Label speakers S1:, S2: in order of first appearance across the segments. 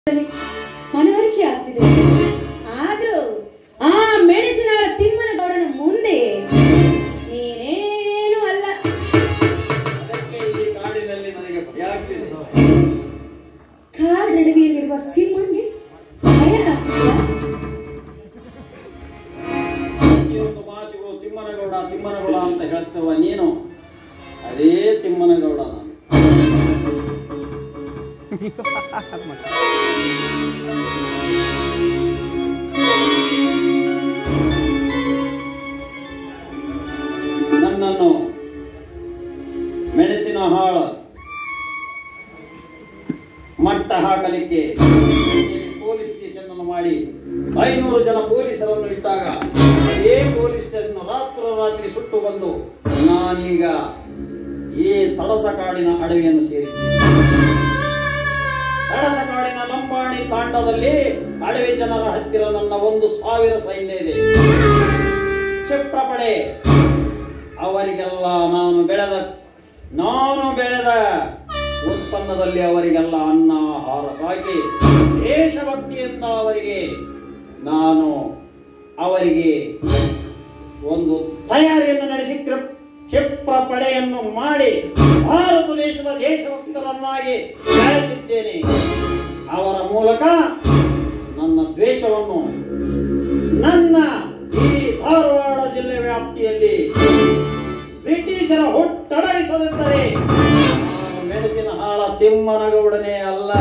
S1: ಮನವರಿಕೆ ಆಗ್ತಿದೆ ಆದ್ರೂ ಆ ಮೆಣಸಿನ ತಿಮ್ಮನಗೌಡನ ಮುಂದೆ ನೀನೇನು ಅಲ್ಲ
S2: ಅದಕ್ಕೆ ಈ ಕಾಡಿನಲ್ಲಿ ನನಗೆ ಭಯ ಆಗ್ತಿದೆ
S1: ಕಾಡಡವಿಯಲ್ಲಿರುವ ಸಿಂಹನ್ಗೆ ಭಯ ಆಗ್ತಿದೆಯಾ?
S2: ಪ್ರತಿಯೊಂದು ಮಾತಿಗೂ ತಿಮ್ಮನಗೌಡ ತಿಮ್ಮನಗೌಡ ಅಂತ ಹೇಳ್ತಿರುವ ನೀನು ಅದೇ ತಿಮ್ಮನಗೌಡ ನಾನು ನನ್ನನ್ನು ಮೆಣಸಿನ ಹಾಳ ಮಟ್ಟ ಹಾಕಲಿಕ್ಕೆ ಪೊಲೀಸ್ ಸ್ಟೇಷನ್ ಅನ್ನು ಮಾಡಿ ಐನೂರು ಜನ ಪೊಲೀಸರನ್ನು ಇಟ್ಟಾಗ ಅದೇ ಪೊಲೀಸ್ ಸ್ಟೇಷನ್ ರಾತ್ರೋರಾತ್ರಿ ಸುಟ್ಟು ಬಂದು ನಾನೀಗ ಈ ತಡಸ ಕಾಡಿನ ಅಡವಿಯನ್ನು ಸೇರಿದ್ದೆ ತಡಸ ಕಾಡಿನ ಲಂಬಾಣಿ ತಾಂಡದಲ್ಲಿ ಅಡವಿ ಜನರ ಹತ್ತಿರ ನನ್ನ ಒಂದು ಸಾವಿರ ಸೈನ್ಯ ಇದೆ ಕ್ಷಿಪ್ರಪಡೆ ಅವರಿಗೆಲ್ಲ ನಾನು ಬೆಳೆದ ನಾನು ಬೆಳೆದ ಉತ್ಪನ್ನದಲ್ಲಿ ಅವರಿಗೆಲ್ಲ ಅನ್ನ ಆಹಾರ ಸಾಕಿ ದೇಶಭಕ್ತಿಯಿಂದ ಅವರಿಗೆ ನಾನು ಅವರಿಗೆ ಒಂದು ತಯಾರಿಯನ್ನು ನಡೆಸಿ ಕೃಪ್- ಕ್ಷಿಪ್ರ ಪಡೆಯನ್ನು ಮಾಡಿ ಭಾರತ ದೇಶದ ದೇಶಭಕ್ತರನ್ನಾಗಿ ಬೆಳೆಸಿದ್ದೇನೆ ಅವರ ಮೂಲಕ ನನ್ನ ದ್ವೇಷವನ್ನು ನನ್ನ ಈ ಧಾರವಾಡ ಜಿಲ್ಲೆ ವ್ಯಾಪ್ತಿಯಲ್ಲಿ ಬ್ರಿಟಿಷರ ಹುಟ್ಟಡಗಿಸದಿದ್ದರೆ ನಾನು ಮೆಣಸಿನ ಹಾಳ ತಿಮ್ಮನಗೌಡನೇ ಅಲ್ಲ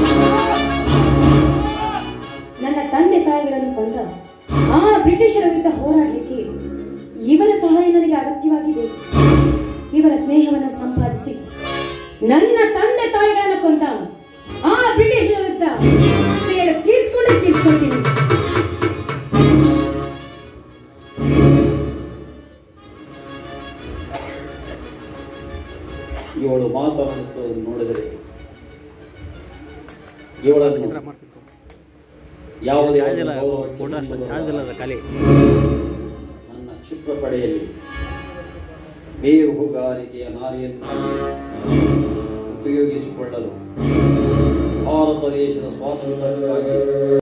S1: ನನ್ನ ತಂದೆ ತಾಯಿಗಳನ್ನು ಕೊಂದ ಆ ಬ್ರಿಟಿಷರ ವಿರುದ್ಧ ಹೋರಾಡಲಿಕ್ಕೆ ಇವರ ಸಹಾಯ ನನಗೆ ಅಗತ್ಯವಾಗಿ ಬೇಕು ಇವರ ಸ್ನೇಹವನ್ನು ಸಂಪಾದಿಸಿ ನನ್ನ ತಂದೆ ತಾಯಿಗಳನ್ನು ಕೊಂದ ಆ ಬ್ರಿಟಿಷರ ವಿರುದ್ಧ ಸೇಡು ತೀರ್ಸ್ಕೊಂಡೇ ತೀರ್ಸ್ಕೊಳ್ತೀನಿ
S2: ಇವಳು ಮಾತನಾಡುತ್ತ ನೋಡಿದರೆ ಇವಳನ್ನು ಯಾವುದೇ
S3: ಚಾರ್ಜ್
S2: ಒಂದು
S3: ಇಲ್ಲ
S2: ಗೌರವಕ್ಕೆ
S3: ಫೋಟೋ ಅಷ್ಟು
S2: ತುಂಬುವ
S3: ಚಾರ್ಜ್ ಇಲ್ಲ ಅದು ಖಾಲಿ
S2: ನನ್ನ ಕ್ಷಿಪ್ರ ಪಡೆಯಲ್ಲಿ ಬೇಹುಗಾರಿಕೆಯ ನಾರಿಯನ್ನು ಉಪಯೋಗಿಸಿಕೊಳ್ಳಲು ಭಾರತ ದೇಶದ ಸ್ವಾತಂತ್ರ್ಯಕ್ಕಾಗಿ